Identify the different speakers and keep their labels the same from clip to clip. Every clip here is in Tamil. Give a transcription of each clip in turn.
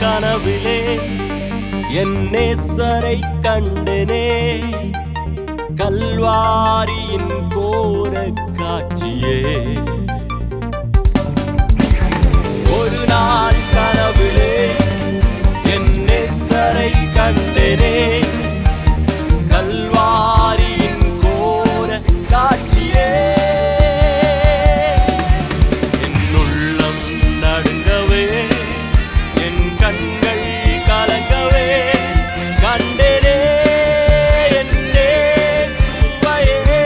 Speaker 1: கனவிலே என் நேசரை கண்டனே கல்வாரியின் கோர காட்சியே ஒரு நாள் கனவிலே என் நேசரை கண்டனே கல்வாரியின் கோர காட்சியே என் உள்ளம் நடுங்கவே என் கண்கள் கலங்கவே கண்டனே என் இயேசுவையே.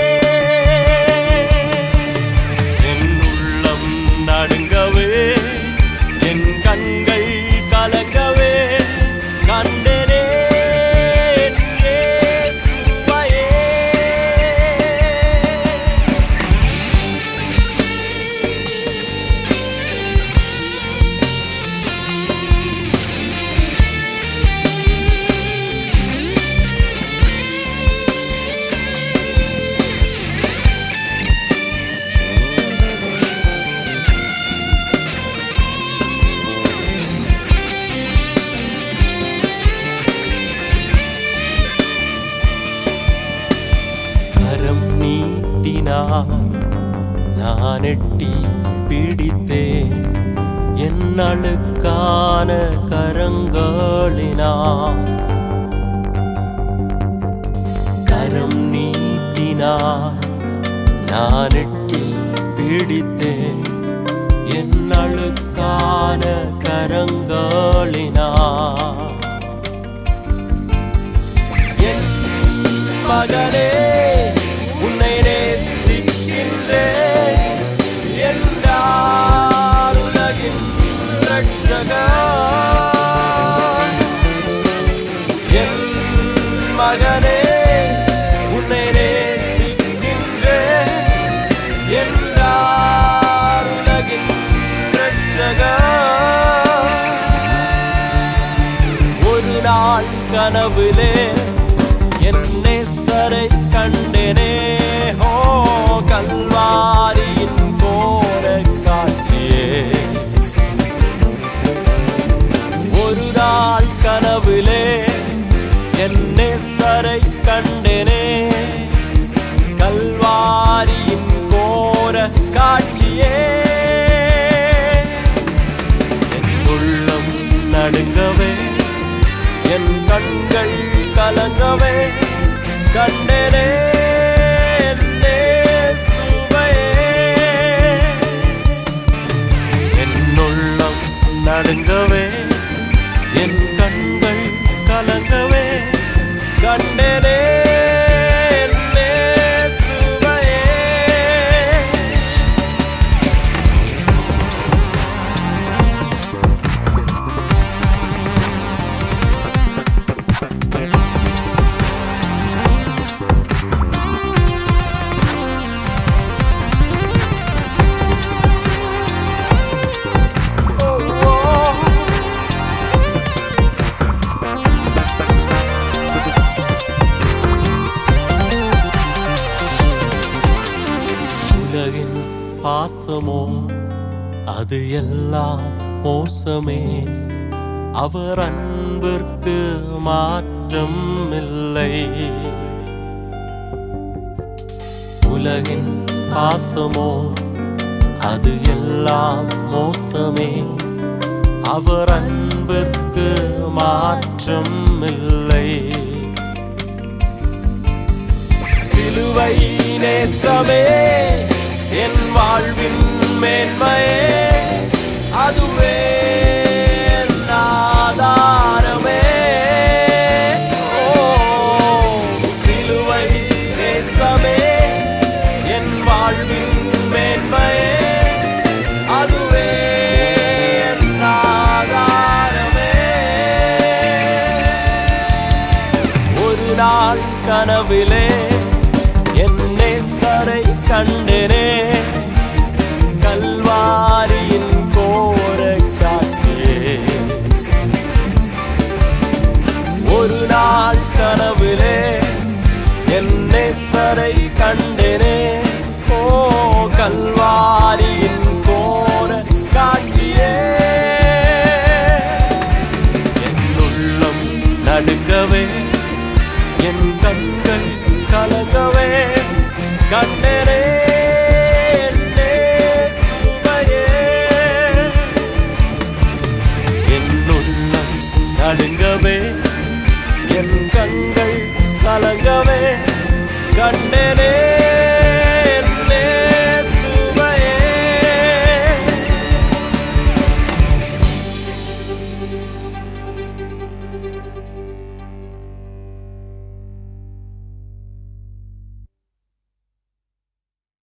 Speaker 1: என் உள்ளம் நடுங்கவே என் கண்கள் கலங்கவே கண்டனே என் இயேசுவையே. கரம் நீட்டினார் நான் எட்டி பிடித்தேன் என் அழுக்கான கரங்களினார் கரம் நீட்டினார் நான் எட்டி பிடித்தேன் என் அழுக்கான கரங்களினார் என் மகனே உன்னை நேசிக்கின்றேன் என்றார் உலகின் ரட்சகர். என் மகனே உன்னை நேசிக்கின்றேன் என்றார் உலகின் ரட்சகர். ஒரு நாள் கனவிலே என் நேசரை கண்டனே ஹோ கல்வாரியின் கோர காட்சியே ஒரு நாள் கனவிலே என் நேசரை கண்டனே கல்வாரியின் கோர காட்சியே என் உள்ளம் நடுங்கவே என் கண்கள் கலங்கவே கண்டனே என் இயேசுவையே. என் உள்ளம் நடுங்கவே என் கண்கள் கலங்கவே கண்டனே என் இயேசுவையே. Oh, oh. உலகின் பாசமோ அது எல்லாம் மோசமே அவர் அன்பிற்கு மாற்றம் இல்லை உலகின் பாசமோ அது எல்லாம் மோசமே அவர் அன்பிற்கு மாற்றம் இல்லை சிலுவை நேசமே என் வாழ்வின் மேன்மையே அதுவே என் ஆதாரமே ஓ, சிலுவை நேசமே என் வாழ்வின் மேன்மையே அதுவே என் ஆதாரமே ஒரு நாள் கனவிலே என்னை சரை கண்டனே கல்வாரி கலங்கவே என் கண்கள் கலங்கவே கண்